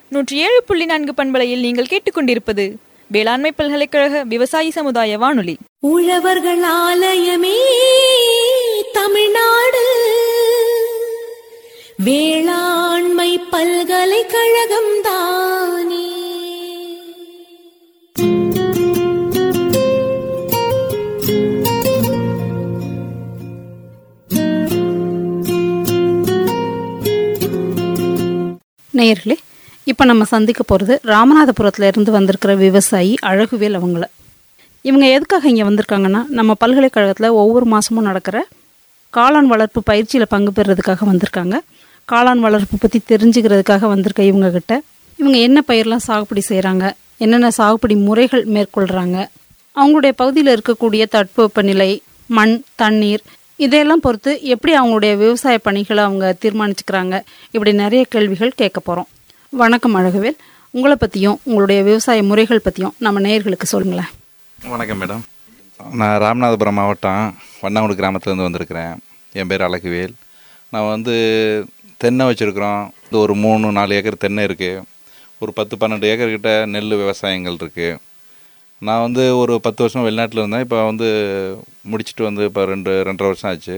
நூற்றி ஏழு புள்ளி நான்கு பண்பலையில் நீங்கள் கேட்டுக்கொண்டிருப்பது வேளாண்மை பல்கலைக்கழக விவசாயி சமுதாய வானொலி உழவர்கள் ஆலயமே தமிழ்நாடு வேளாண்மை பல்கலைக்கழகம் தானே நேயர்களே இப்போ நம்ம சந்திக்க போகிறது ராமநாதபுரத்துல இருந்து வந்திருக்கிற விவசாயி அழகுவேல் அவங்கள இவங்க எதுக்காக இங்கே வந்திருக்காங்கன்னா நம்ம பல்கலைக்கழகத்தில் ஒவ்வொரு மாதமும் நடக்கிற காளான் வளர்ப்பு பயிற்சியில் பங்கு பெறுறதுக்காக வந்திருக்காங்க காளான் வளர்ப்பு பற்றி தெரிஞ்சுக்கிறதுக்காக வந்திருக்க இவங்க கிட்ட இவங்க என்ன பயிரெலாம் சாகுபடி செய்கிறாங்க என்னென்ன சாகுபடி முறைகள் மேற்கொள்கிறாங்க அவங்களுடைய பகுதியில் இருக்கக்கூடிய தட்பவெப்பநிலை மண் தண்ணீர் இதையெல்லாம் பொறுத்து எப்படி அவங்களுடைய விவசாய பணிகளை அவங்க தீர்மானிச்சுக்கிறாங்க இப்படி நிறைய கேள்விகள் கேட்க போகிறோம் வணக்கம் அழகுவேல் உங்களை பற்றியும் உங்களுடைய விவசாய முறைகள் பற்றியும் நம்ம நேயர்களுக்கு சொல்லுங்களேன் வணக்கம் மேடம் நான் ராமநாதபுரம் மாவட்டம் வண்ணாங்குடி கிராமத்துலேருந்து வந்திருக்கிறேன் என் பேர் அழகுவேல் நான் வந்து தென்னை வச்சுருக்குறோம் இது ஒரு மூணு நாலு ஏக்கர் தென்னை இருக்குது ஒரு பத்து பன்னெண்டு ஏக்கர் கிட்ட நெல் விவசாயங்கள் இருக்குது நான் வந்து ஒரு பத்து வருஷம் வெளிநாட்டில் இருந்தேன் இப்போ வந்து முடிச்சுட்டு வந்து இப்போ ரெண்டு ரெண்டரை வருஷம் ஆச்சு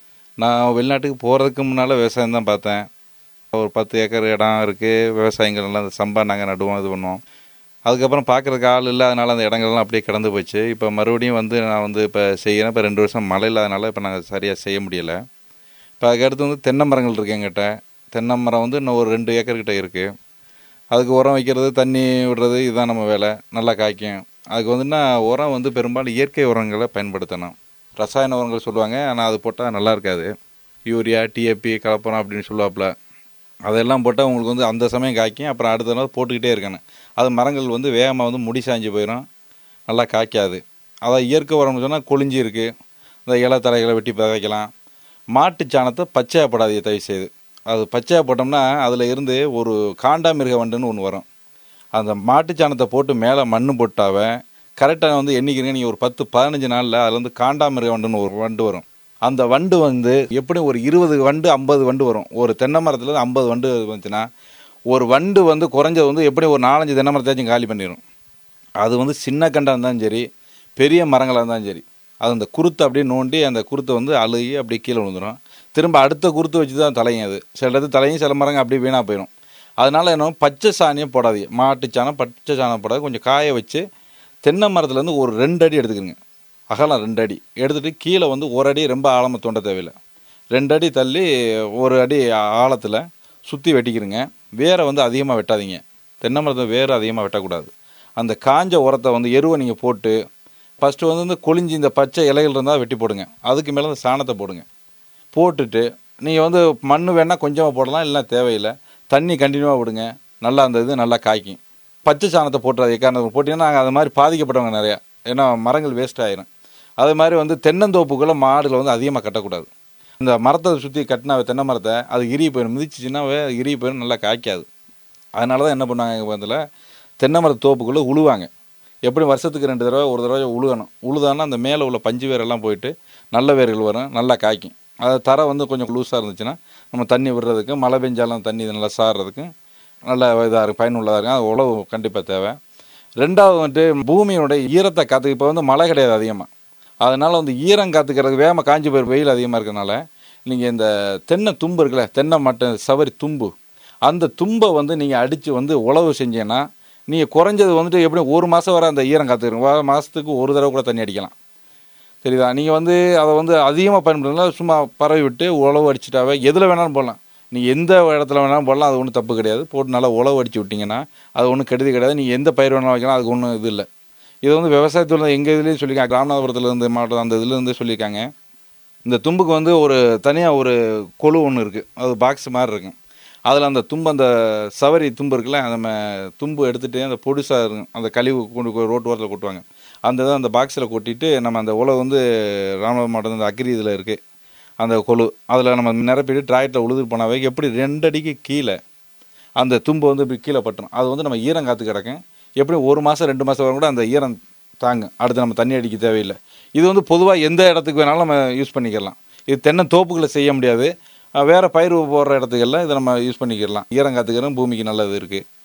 நான் வெளிநாட்டுக்கு போகிறதுக்கு முன்னால் விவசாயம் தான் பார்த்தேன் ஒரு பத்து ஏக்கர் இடம் இருக்குது விவசாயங்கள் எல்லாம் இந்த சம்பா நாங்கள் நடுவோம் இது பண்ணுவோம் அதுக்கப்புறம் பார்க்குறதுக்கு ஆள் இல்லாதனால அந்த இடங்கள்லாம் அப்படியே கடந்து போச்சு இப்போ மறுபடியும் வந்து நான் வந்து இப்போ செய்கிறேன் இப்போ ரெண்டு வருஷம் மழை இல்லாதனால இப்போ நாங்கள் சரியாக செய்ய முடியலை இப்போ அதுக்கடுத்து வந்து தென்னை மரங்கள் இருக்குது எங்கிட்ட தென்னை மரம் வந்து இன்னும் ஒரு ரெண்டு ஏக்கர் கிட்ட இருக்குது அதுக்கு உரம் வைக்கிறது தண்ணி விடுறது இதுதான் நம்ம வேலை நல்லா காய்க்கும் அதுக்கு வந்துன்னா உரம் வந்து பெரும்பாலும் இயற்கை உரங்களை பயன்படுத்தணும் ரசாயன உரங்கள் சொல்லுவாங்க ஆனால் அது போட்டால் நல்லா இருக்காது யூரியா டிஏபி கலப்பரம் அப்படின்னு சொல்லுவாப்புல அதெல்லாம் போட்டால் உங்களுக்கு வந்து அந்த சமயம் காய்க்கும் அப்புறம் அடுத்த நாள் போட்டுக்கிட்டே இருக்கணும் அது மரங்கள் வந்து வேகமாக வந்து முடி சாஞ்சு போயிடும் நல்லா காய்க்காது அதான் இயற்கை உரம்னு சொன்னால் கொழிஞ்சி இருக்குது இந்த இலை தலைகளை வெட்டி விதைக்கலாம் மாட்டு சாணத்தை பச்சையாக போடாதீங்க தயவு செய்து அது பச்சையாக போட்டோம்னா அதில் இருந்து ஒரு காண்டாமிருக வண்டுன்னு ஒன்று வரும் அந்த மாட்டு சாணத்தை போட்டு மேலே மண் போட்டாவே கரெக்டாக வந்து எண்ணிக்கிறீங்க நீங்கள் ஒரு பத்து பதினஞ்சு நாளில் அதில் வந்து காண்டாமிருக வண்டுன்னு ஒரு வண்டு வரும் அந்த வண்டு வந்து எப்படி ஒரு இருபது வண்டு ஐம்பது வண்டு வரும் ஒரு தென்னை மரத்தில் ஐம்பது வண்டு வந்துச்சுன்னா ஒரு வண்டு வந்து குறைஞ்சது வந்து எப்படி ஒரு நாலஞ்சு தென்னை மரத்தாச்சும் காலி பண்ணிடும் அது வந்து சின்ன கண்டாக இருந்தாலும் சரி பெரிய மரங்களாக இருந்தாலும் சரி அது அந்த குருத்தை அப்படியே நோண்டி அந்த குருத்தை வந்து அழுகி அப்படியே கீழே விழுந்துடும் திரும்ப அடுத்த குருத்து வச்சு தான் தலையும் அது சில இடத்து தலையும் சில மரங்க அப்படியே வீணாக போயிடும் அதனால என்ன பச்சை சாணியும் போடாதீங்க மாட்டு சாணம் பச்சை சாணம் போடாது கொஞ்சம் காய வச்சு தென்னை மரத்துலேருந்து ஒரு ரெண்டு அடி எடுத்துக்கோங்க அகலம் ரெண்டு அடி எடுத்துகிட்டு கீழே வந்து ஒரு அடி ரொம்ப ஆழமாக தோண்ட தேவையில்லை ரெண்டு அடி தள்ளி ஒரு அடி ஆழத்தில் சுற்றி வெட்டிக்கிறங்க வேரை வந்து அதிகமாக வெட்டாதீங்க தென்னை மரத்தை வேறு அதிகமாக வெட்டக்கூடாது அந்த காஞ்ச உரத்தை வந்து எருவை நீங்கள் போட்டு ஃபஸ்ட்டு வந்து இந்த கொழிஞ்சி இந்த பச்சை இலைகள் இருந்தால் வெட்டி போடுங்க அதுக்கு மேலே இந்த சாணத்தை போடுங்க போட்டுட்டு நீங்கள் வந்து மண் வேணால் கொஞ்சமாக போடலாம் இல்லைன்னா தேவையில்லை தண்ணி கண்டினியூவாக விடுங்க நல்லா அந்த இது நல்லா காய்க்கும் பச்சை சாணத்தை போட்டுறாது காரணம் போட்டிங்கன்னா நாங்கள் அது மாதிரி பாதிக்கப்பட்டவங்க நிறையா ஏன்னா மரங்கள் வேஸ்ட் ஆயிரும் அது மாதிரி வந்து தென்னந்தோப்புக்குள்ளே மாடுகளை வந்து அதிகமாக கட்டக்கூடாது இந்த மரத்தை சுற்றி கட்டினா தென்னை மரத்தை அது இறுகி போயிடும் மிதிச்சிச்சுன்னாவே அது இறுகி போயிடும் நல்லா காய்க்காது அதனால தான் என்ன பண்ணாங்க எங்கள் பக்கத்தில் தென்னை மரத்து தோப்புக்குள்ளே உழுவாங்க எப்படி வருஷத்துக்கு ரெண்டு தடவை ஒரு தடவை உழுகணும் உழுதானா அந்த மேலே உள்ள பஞ்சு வேரெல்லாம் போயிட்டு நல்ல வேர்கள் வரும் நல்லா காய்க்கும் அது தரை வந்து கொஞ்சம் லூஸாக இருந்துச்சுன்னா நம்ம தண்ணி விடுறதுக்கு மழை பெஞ்சாலும் தண்ணி நல்லா சாடுறதுக்கு நல்ல இதாக இருக்கும் பயனுள்ளதாக இருக்கும் அது உழவு கண்டிப்பாக தேவை ரெண்டாவது வந்துட்டு பூமியோட ஈரத்தை காத்து இப்போ வந்து மழை கிடையாது அதிகமாக அதனால் வந்து ஈரம் காத்துக்கிறதுக்கு வேகமாக காஞ்சி போயிரு வெயில் அதிகமாக இருக்கறனால நீங்கள் இந்த தென்னை தும்பு இருக்குல்ல தென்னை மட்டை சவரி தும்பு அந்த தும்பை வந்து நீங்கள் அடித்து வந்து உழவு செஞ்சீங்கன்னா நீங்கள் குறைஞ்சது வந்துட்டு எப்படி ஒரு மாதம் வரை அந்த ஈரம் காத்துக்கிறோம் மாதத்துக்கு ஒரு தடவை கூட தண்ணி அடிக்கலாம் சரிதா நீங்கள் வந்து அதை வந்து அதிகமாக பயன்படுத்தலாம் சும்மா பரவி விட்டு உழவு அடிச்சிட்டாவே எதில் வேணாலும் போடலாம் நீங்கள் எந்த இடத்துல வேணாலும் போடலாம் அது ஒன்றும் தப்பு கிடையாது போட்டு நல்லா உழவு அடிச்சு விட்டிங்கன்னா அது ஒன்றும் கெடுதி கிடையாது நீங்கள் எந்த பயிர் வேணாலும் வைக்கலாம் அதுக்கு ஒன்றும் இது இல்லை இது வந்து விவசாயத்தில் எங்கள் இதுலேயும் சொல்லியிருக்காங்க ராமநாதபுரத்துலேருந்து மாவட்டம் அந்த இதுலேருந்து சொல்லியிருக்காங்க இந்த தும்புக்கு வந்து ஒரு தனியாக ஒரு கொழு ஒன்று இருக்குது அது பாக்ஸ் மாதிரி இருக்கும் அதில் அந்த தும்பு அந்த சவரி தும்பு இருக்குல்ல நம்ம தும்பு எடுத்துகிட்டு அந்த பொடிசாக இருக்கும் அந்த கழிவு கொண்டு போய் ரோட்டு ஓரத்தில் கொட்டுவாங்க அந்த இதை அந்த பாக்ஸில் கொட்டிட்டு நம்ம அந்த உழவு வந்து ராமநாதபுரம் மாவட்டம் அந்த அக்ரி இதில் இருக்குது அந்த கொழு அதில் நம்ம நிரப்பிட்டு டிராக்டரில் உழுது போனாவே எப்படி ரெண்டு அடிக்கு கீழே அந்த தும்பு வந்து இப்படி கீழே பட்டுரும் அது வந்து நம்ம ஈரம் காத்து கிடக்கும் எப்படி ஒரு மாதம் ரெண்டு மாதம் வரை கூட அந்த ஈரம் தாங்கும் அடுத்து நம்ம தண்ணி அடிக்க தேவையில்லை இது வந்து பொதுவாக எந்த இடத்துக்கு வேணாலும் நம்ம யூஸ் பண்ணிக்கலாம் இது தென்னை தோப்புகளை செய்ய முடியாது அஹ் வேற பயிர் போடுற இடத்துக்கெல்லாம் இதை நம்ம யூஸ் பண்ணிக்கிடலாம் ஈரம் காத்துக்கிறோம் பூமிக்கு நல்லது இருக்குது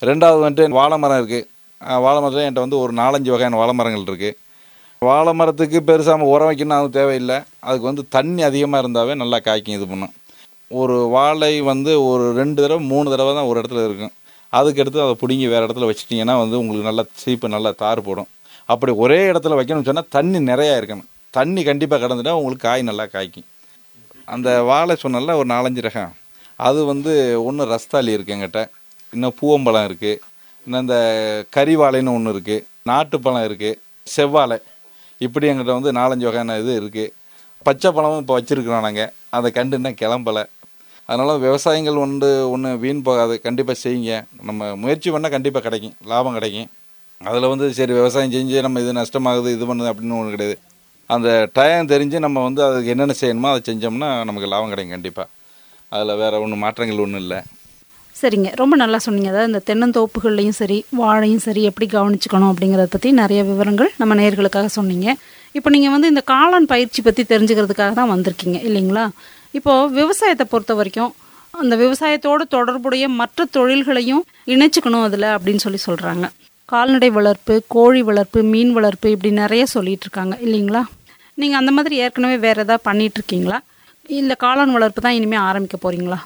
ரெண்டாவது வந்துட்டு வாழை மரம் இருக்குது வாழை மரத்தில் என்கிட்ட வந்து ஒரு நாலஞ்சு வகையான வாழை மரங்கள் இருக்குது வாழை மரத்துக்கு பெருசாக உரம் வைக்கணும் அது தேவையில்லை அதுக்கு வந்து தண்ணி அதிகமாக இருந்தாவே நல்லா காய்க்கும் இது பண்ணும் ஒரு வாழை வந்து ஒரு ரெண்டு தடவை மூணு தடவை தான் ஒரு இடத்துல இருக்கும் அதுக்கடுத்து அதை பிடுங்கி வேறு இடத்துல வச்சிட்டிங்கன்னா வந்து உங்களுக்கு நல்லா சீப்பு நல்லா தார் போடும் அப்படி ஒரே இடத்துல வைக்கணும்னு சொன்னால் தண்ணி நிறையா இருக்கணும் தண்ணி கண்டிப்பாக கடந்துட்டா உங்களுக்கு காய் நல்லா காய்க்கும் அந்த வாழை சொன்னல ஒரு நாலஞ்சு ரகம் அது வந்து ஒன்று ரஸ்தாலி இருக்குது எங்கிட்ட இன்னும் பூவம்பழம் இருக்குது இன்னும் இந்த கறிவாழைன்னு ஒன்று இருக்குது நாட்டுப்பழம் இருக்குது செவ்வாழை இப்படி எங்கிட்ட வந்து நாலஞ்சு வகையான இது இருக்குது பச்சை பழமும் இப்போ வச்சுருக்கிறோம் நாங்கள் அந்த கண்டு இன்னும் கிளம்பலை அதனால் விவசாயங்கள் ஒன்று ஒன்று வீண் போகாது கண்டிப்பாக செய்யுங்க நம்ம முயற்சி பண்ணால் கண்டிப்பாக கிடைக்கும் லாபம் கிடைக்கும் அதில் வந்து சரி விவசாயம் செஞ்சு நம்ம இது நஷ்டமாகுது இது பண்ணுது அப்படின்னு ஒன்று கிடையாது அந்த டைம் தெரிஞ்சு நம்ம வந்து அதுக்கு என்னென்ன செய்யணுமோ அதை செஞ்சோம்னா நமக்கு லாபம் கிடைக்கும் கண்டிப்பாக அதில் வேறு ஒன்றும் மாற்றங்கள் ஒன்றும் இல்லை சரிங்க ரொம்ப நல்லா சொன்னீங்க அதாவது இந்த தென்னந்தோப்புகள்லையும் சரி வாழையும் சரி எப்படி கவனிச்சுக்கணும் அப்படிங்கிறத பற்றி நிறைய விவரங்கள் நம்ம நேயர்களுக்காக சொன்னீங்க இப்போ நீங்கள் வந்து இந்த காளான் பயிற்சி பற்றி தெரிஞ்சுக்கிறதுக்காக தான் வந்திருக்கீங்க இல்லைங்களா இப்போது விவசாயத்தை பொறுத்த வரைக்கும் அந்த விவசாயத்தோடு தொடர்புடைய மற்ற தொழில்களையும் இணைச்சுக்கணும் அதில் அப்படின்னு சொல்லி சொல்கிறாங்க கால்நடை வளர்ப்பு கோழி வளர்ப்பு மீன் வளர்ப்பு இப்படி நிறைய சொல்லிட்டு இருக்காங்க இல்லைங்களா நீங்கள் அந்த மாதிரி ஏற்கனவே வேறு எதாவது பண்ணிட்டு இருக்கீங்களா இல்லை காளான் வளர்ப்பு தான் இனிமேல் ஆரம்பிக்க போகிறீங்களா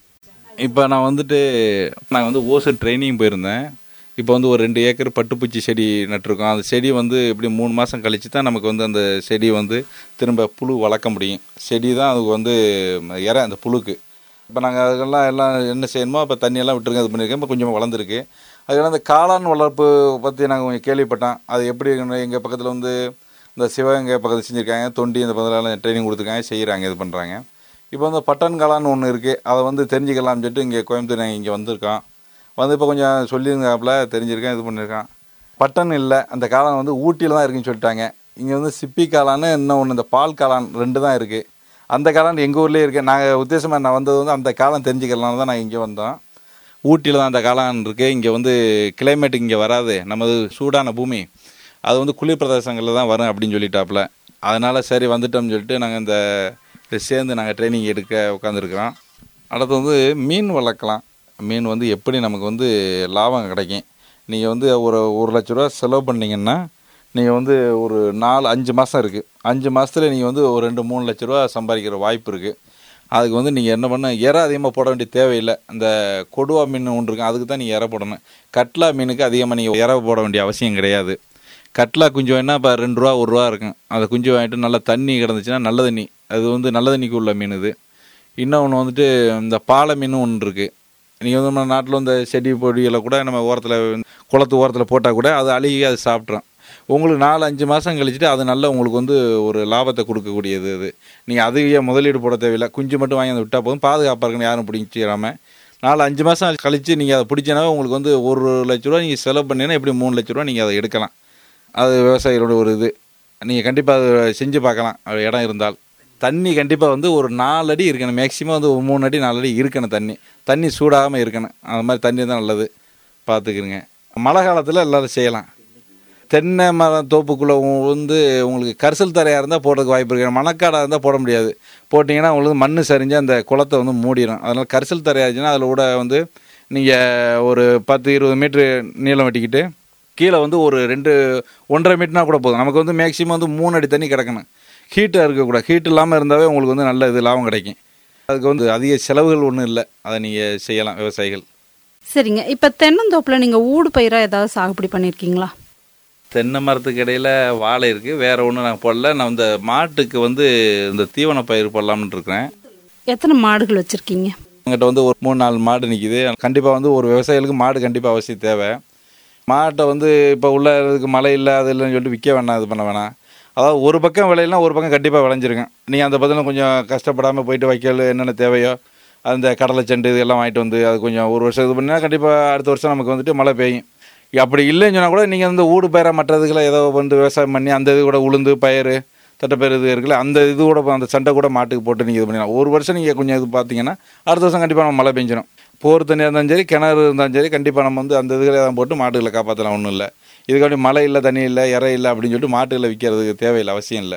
இப்போ நான் வந்துட்டு நான் வந்து ஓசு ட்ரைனிங் போயிருந்தேன் இப்போ வந்து ஒரு ரெண்டு ஏக்கர் பட்டுப்பூச்சி செடி நட்டிருக்கோம் அந்த செடி வந்து இப்படி மூணு மாதம் கழிச்சு தான் நமக்கு வந்து அந்த செடி வந்து திரும்ப புழு வளர்க்க முடியும் செடி தான் அதுக்கு வந்து இற அந்த புழுக்கு இப்போ நாங்கள் அதுக்கெல்லாம் எல்லாம் என்ன செய்யணுமோ இப்போ தண்ணியெல்லாம் விட்டுருங்க இது பண்ணியிருக்கேன் இப்போ கொஞ்சமாக வளர்ந்துருக்கு அதுக்கெல்லாம் இந்த காளான் வளர்ப்பு பற்றி நாங்கள் கொஞ்சம் கேள்விப்பட்டோம் அது எப்படி எங்கள் பக்கத்தில் வந்து இந்த சிவகங்கை பக்கத்தில் செஞ்சுருக்காங்க தொண்டி இந்த பக்கத்தில் ட்ரைனிங் கொடுத்துருக்காங்க செய்கிறாங்க இது பண்ணுறாங்க இப்போ வந்து பட்டன் காளான்னு ஒன்று இருக்குது அதை வந்து தெரிஞ்சுக்கலாம்னு சொல்லிட்டு இங்கே கோயம்புத்தூர் நாங்கள் இங்கே வந்திருக்கோம் வந்து இப்போ கொஞ்சம் சொல்லியிருந்தாப்புல தெரிஞ்சிருக்கேன் இது பண்ணியிருக்கான் பட்டன் இல்லை அந்த காளான் வந்து ஊட்டியில் தான் இருக்குன்னு சொல்லிட்டாங்க இங்கே வந்து சிப்பி காளான்னு இன்னும் ஒன்று இந்த பால் காளான் ரெண்டு தான் இருக்குது அந்த காளான் எங்கள் ஊர்லேயே இருக்குது நாங்கள் உத்தேசமாக நான் வந்தது வந்து அந்த காளான் தெரிஞ்சுக்கலாம் தான் நாங்கள் இங்கே வந்தோம் ஊட்டியில் தான் அந்த காளான் இருக்குது இங்கே வந்து கிளைமேட் இங்கே வராது நமது சூடான பூமி அது வந்து குளிர் பிரதேசங்களில் தான் வரும் அப்படின்னு சொல்லிட்டாப்புல அதனால் சரி வந்துட்டோம்னு சொல்லிட்டு நாங்கள் இந்த இதை சேர்ந்து நாங்கள் ட்ரைனிங் எடுக்க உட்காந்துருக்குறோம் அடுத்து வந்து மீன் வளர்க்கலாம் மீன் வந்து எப்படி நமக்கு வந்து லாபம் கிடைக்கும் நீங்கள் வந்து ஒரு ஒரு லட்ச ரூபா செலவு பண்ணீங்கன்னா நீங்கள் வந்து ஒரு நாலு அஞ்சு மாதம் இருக்குது அஞ்சு மாதத்துல நீங்கள் வந்து ஒரு ரெண்டு மூணு லட்ச ரூபா சம்பாதிக்கிற வாய்ப்பு இருக்குது அதுக்கு வந்து நீங்கள் என்ன பண்ண இறை அதிகமாக போட வேண்டிய தேவையில்லை இந்த கொடுவா மீன் ஒன்று இருக்கும் அதுக்கு தான் நீங்கள் இறை போடணும் கட்லா மீனுக்கு அதிகமாக நீங்கள் இறை போட வேண்டிய அவசியம் கிடையாது கட்லா குஞ்சு வேணா இப்போ ரெண்டு ரூபா ஒரு ரூபா இருக்கும் அந்த குஞ்சு வாங்கிட்டு நல்லா தண்ணி கிடந்துச்சுன்னா நல்ல தண்ணி அது வந்து நல்ல தண்ணிக்கு உள்ள மீன் இது இன்னொன்று வந்துட்டு இந்த பாலை மீன் ஒன்று இருக்குது நீங்கள் வந்து நம்ம நாட்டில் இந்த செடி பொடிகளை கூட நம்ம ஓரத்தில் குளத்து ஓரத்தில் போட்டால் கூட அது அழுகி அது சாப்பிட்றோம் உங்களுக்கு நாலு அஞ்சு மாதம் கழிச்சுட்டு அது நல்ல உங்களுக்கு வந்து ஒரு லாபத்தை கொடுக்கக்கூடியது அது நீங்கள் அதிக முதலீடு போட தேவையில்லை குஞ்சு மட்டும் வாங்கி அதை விட்டால் போதும் பாதுகாப்பாக இருக்குன்னு யாரும் பிடிச்சிடாம நாலு அஞ்சு மாதம் கழித்து நீங்கள் அதை பிடிச்சனாவே உங்களுக்கு வந்து ஒரு லட்ச ரூபா நீங்கள் செலவு பண்ணீங்கன்னா எப்படி மூணு லட்ச ரூபா நீங்கள் அதை எடுக்கலாம் அது விவசாயிகளோட ஒரு இது நீங்கள் கண்டிப்பாக அதை செஞ்சு பார்க்கலாம் அது இடம் இருந்தால் தண்ணி கண்டிப்பாக வந்து ஒரு நாலு அடி இருக்கணும் மேக்ஸிமம் வந்து ஒரு மூணு அடி நாலு அடி இருக்கணும் தண்ணி தண்ணி சூடாகாமல் இருக்கணும் அது மாதிரி தண்ணி தான் நல்லது பார்த்துக்குருங்க மழை காலத்தில் எல்லோரும் செய்யலாம் தென்னை மரம் தோப்புக்குள்ளே வந்து உங்களுக்கு கரிசல் தரையாக இருந்தால் போடுறதுக்கு வாய்ப்பு இருக்குது மணக்காடாக இருந்தால் போட முடியாது போட்டிங்கன்னா உங்களுக்கு மண் சரிஞ்சு அந்த குளத்தை வந்து மூடிடும் அதனால் கரிசல் தரையாக இருந்துச்சுன்னா அதில் கூட வந்து நீங்கள் ஒரு பத்து இருபது மீட்ரு நீளம் வெட்டிக்கிட்டு கீழே வந்து ஒரு ரெண்டு ஒன்றரை மீட்டர்னா கூட போதும் நமக்கு வந்து மேக்ஸிமம் வந்து மூணு அடி தண்ணி கிடக்கணும் ஹீட்டாக இருக்கக்கூடாது ஹீட் இல்லாமல் இருந்தாவே உங்களுக்கு வந்து நல்ல இது லாபம் கிடைக்கும் அதுக்கு வந்து அதிக செலவுகள் ஒன்றும் இல்லை அதை நீங்கள் செய்யலாம் விவசாயிகள் சரிங்க இப்போ தென்னந்தோப்பில் நீங்கள் ஊடு பயிராக ஏதாவது சாகுபடி பண்ணியிருக்கீங்களா தென்னை மரத்துக்கு இடையில் வாழை இருக்குது வேறு ஒன்றும் நாங்கள் போடல நான் இந்த மாட்டுக்கு வந்து இந்த தீவன பயிர் போடலாம்னு இருக்கிறேன் எத்தனை மாடுகள் வச்சுருக்கீங்க எங்கிட்ட வந்து ஒரு மூணு நாலு மாடு நிற்கிது கண்டிப்பாக வந்து ஒரு விவசாயிகளுக்கு மாடு கண்டிப்பாக அவசியம் தேவை மாட்டை வந்து இப்போ உள்ள இதுக்கு மழை இல்லை அது இல்லைன்னு சொல்லிட்டு விற்க வேணாம் இது பண்ண வேணாம் அதாவது ஒரு பக்கம் விளையலாம் ஒரு பக்கம் கண்டிப்பாக விளைஞ்சிருக்கும் நீங்கள் அந்த பக்கத்தில் கொஞ்சம் கஷ்டப்படாமல் போயிட்டு வைக்கல் என்னென்ன தேவையோ அந்த கடலை செண்டு இதெல்லாம் வாங்கிட்டு வந்து அது கொஞ்சம் ஒரு வருஷம் இது பண்ணால் கண்டிப்பாக அடுத்த வருஷம் நமக்கு வந்துட்டு மழை பெய்யும் அப்படி இல்லைன்னு சொன்னால் கூட நீங்கள் வந்து ஊடு பயிராக மற்றதுக்குள்ள ஏதோ வந்து விவசாயம் பண்ணி அந்த இது கூட உளுந்து பயிர் தட்டைப்பயிர் இது இருக்குல்ல அந்த இது கூட அந்த சண்டை கூட மாட்டுக்கு போட்டு நீங்கள் இது பண்ணிடலாம் ஒரு வருஷம் நீங்கள் கொஞ்சம் இது பார்த்தீங்கன்னா அடுத்த வருஷம் கண்டிப்பாக நம்ம மழை பெஞ்சிடும் போர் தண்ணியாக இருந்தாலும் சரி கிணறு இருந்தாலும் சரி கண்டிப்பாக நம்ம வந்து அந்த இதுகளை தான் போட்டு மாட்டுகளை காப்பாற்றலாம் ஒன்றும் இல்லை இதுக்காண்டி மழை இல்லை தண்ணி இல்லை இறை இல்லை அப்படின்னு சொல்லிட்டு மாட்டுகளை விற்கிறதுக்கு தேவையில்லை அவசியம் இல்லை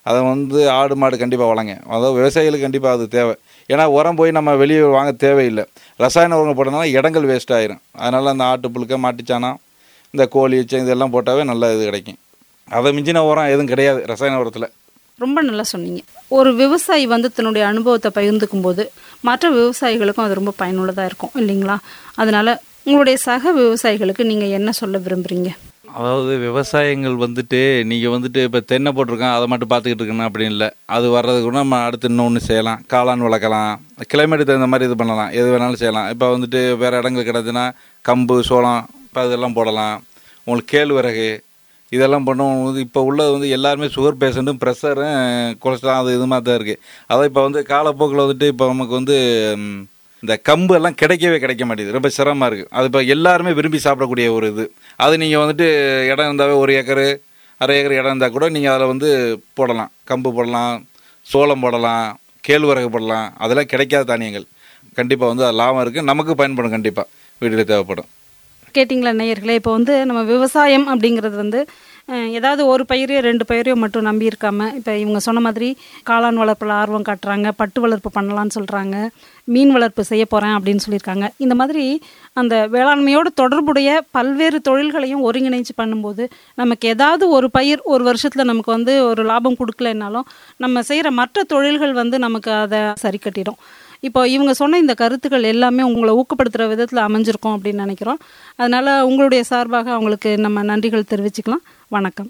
அதை வந்து ஆடு மாடு கண்டிப்பாக வளங்க அதாவது விவசாயிகளுக்கு கண்டிப்பாக அது தேவை ஏன்னா உரம் போய் நம்ம வெளியே வாங்க தேவையில்லை ரசாயன உரம் போட்டோம்னா இடங்கள் வேஸ்ட் ஆயிரும் அதனால் அந்த ஆட்டு புழுக்க மாட்டுச்சாணம் இந்த கோழி எச்சம் இதெல்லாம் போட்டாவே நல்ல இது கிடைக்கும் அதை மிஞ்சின உரம் எதுவும் கிடையாது ரசாயன உரத்தில் ரொம்ப நல்லா சொன்னீங்க ஒரு விவசாயி வந்து தன்னுடைய அனுபவத்தை பகிர்ந்துக்கும் போது மற்ற விவசாயிகளுக்கும் அது ரொம்ப பயனுள்ளதாக இருக்கும் இல்லைங்களா அதனால உங்களுடைய சக விவசாயிகளுக்கு நீங்கள் என்ன சொல்ல விரும்புகிறீங்க அதாவது விவசாயங்கள் வந்துட்டு நீங்கள் வந்துட்டு இப்போ தென்னை போட்டிருக்கோம் அதை மட்டும் பார்த்துக்கிட்டு இருக்கணும் அப்படின்னு இல்லை அது வர்றதுக்கு கூட நம்ம அடுத்து இன்னொன்று செய்யலாம் காளான் வளர்க்கலாம் கிளைமேட்டுக்கு தகுந்த மாதிரி இது பண்ணலாம் எது வேணாலும் செய்யலாம் இப்போ வந்துட்டு வேறு இடங்கள் கிடச்சுன்னா கம்பு சோளம் இப்போ அதெல்லாம் போடலாம் உங்களுக்கு கேழ்வரகு இதெல்லாம் பண்ணும் இப்போ உள்ளது வந்து எல்லாருமே சுகர் பேஷண்ட்டும் ப்ரெஷரும் கொலஸ்ட்ரால் அது இது மாதிரி தான் இருக்குது அதான் இப்போ வந்து காலப்போக்கில் வந்துட்டு இப்போ நமக்கு வந்து ம், இந்த கம்பு எல்லாம் கிடைக்கவே கிடைக்க மாட்டேங்குது ரொம்ப சிரமமாக இருக்குது அது இப்போ எல்லாருமே விரும்பி சாப்பிடக்கூடிய ஒரு இது அது நீங்கள் வந்துட்டு இடம் இருந்தாவே ஒரு ஏக்கரு அரை ஏக்கர் இடம் இருந்தால் கூட நீங்கள் அதில் வந்து போடலாம் கம்பு போடலாம் சோளம் போடலாம் கேழ்வரகு போடலாம் அதெல்லாம் கிடைக்காத தானியங்கள் கண்டிப்பாக வந்து அது லாபம் இருக்குது நமக்கு பயன்படும் கண்டிப்பாக வீட்டில் தேவைப்படும் கேட்டிங்களா நேயர்களே இப்போ வந்து நம்ம விவசாயம் அப்படிங்கிறது வந்து அஹ், ஏதாவது ஒரு பயிரையோ ரெண்டு பயிரையோ மட்டும் நம்பி இருக்காம இப்போ இவங்க சொன்ன மாதிரி காளான் வளர்ப்பில் ஆர்வம் காட்டுறாங்க பட்டு வளர்ப்பு பண்ணலான்னு சொல்கிறாங்க மீன் வளர்ப்பு செய்ய போகிறேன் அப்படின்னு சொல்லியிருக்காங்க இந்த மாதிரி அந்த வேளாண்மையோடு தொடர்புடைய பல்வேறு தொழில்களையும் ஒருங்கிணைச்சு பண்ணும்போது நமக்கு ஏதாவது ஒரு பயிர் ஒரு வருஷத்தில் நமக்கு வந்து ஒரு லாபம் கொடுக்கலனாலும் நம்ம செய்கிற மற்ற தொழில்கள் வந்து நமக்கு அதை சரி கட்டிடும் இப்போ இவங்க சொன்ன இந்த கருத்துக்கள் எல்லாமே உங்களை ஊக்கப்படுத்துகிற விதத்தில் அமைஞ்சிருக்கும் அப்படின்னு நினைக்கிறோம் அதனால் உங்களுடைய சார்பாக அவங்களுக்கு நம்ம நன்றிகள் தெரிவிச்சுக்கலாம் வணக்கம்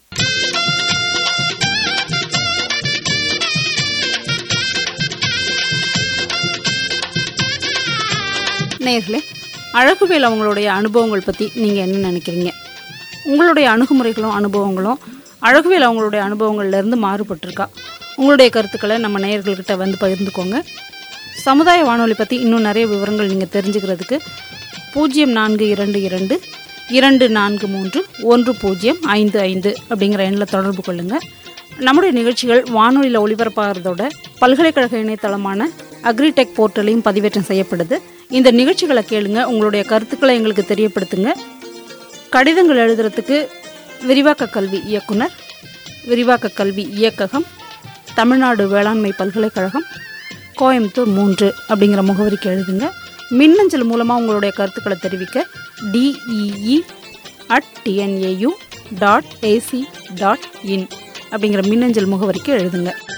நேர்களே அழகுவேல் அவங்களுடைய அனுபவங்கள் பற்றி நீங்கள் என்ன நினைக்கிறீங்க உங்களுடைய அணுகுமுறைகளும் அனுபவங்களும் அழகுவேல் அவங்களுடைய அனுபவங்கள்லேருந்து மாறுபட்டிருக்கா உங்களுடைய கருத்துக்களை நம்ம நேயர்கள்கிட்ட வந்து பகிர்ந்துக்கோங்க சமுதாய வானொலி பற்றி இன்னும் நிறைய விவரங்கள் நீங்கள் தெரிஞ்சுக்கிறதுக்கு பூஜ்ஜியம் நான்கு இரண்டு இரண்டு இரண்டு நான்கு மூன்று ஒன்று பூஜ்ஜியம் ஐந்து ஐந்து அப்படிங்கிற எண்ணில் தொடர்பு கொள்ளுங்கள் நம்முடைய நிகழ்ச்சிகள் வானொலியில் ஒளிபரப்பாகிறதோட பல்கலைக்கழக இணையதளமான அக்ரிடெக் போர்ட்டலையும் பதிவேற்றம் செய்யப்படுது இந்த நிகழ்ச்சிகளை கேளுங்க உங்களுடைய கருத்துக்களை எங்களுக்கு தெரியப்படுத்துங்க கடிதங்கள் எழுதுறதுக்கு விரிவாக்க கல்வி இயக்குனர் விரிவாக்க கல்வி இயக்ககம் தமிழ்நாடு வேளாண்மை பல்கலைக்கழகம் கோயம்புத்தூர் மூன்று அப்படிங்கிற முகவரிக்கு எழுதுங்க மின்னஞ்சல் மூலமாக உங்களுடைய கருத்துக்களை தெரிவிக்க D E E at T N A U dot A C dot in அப்படிங்கிற மின்னஞ்சல் முகவரிக்கு எழுதுங்க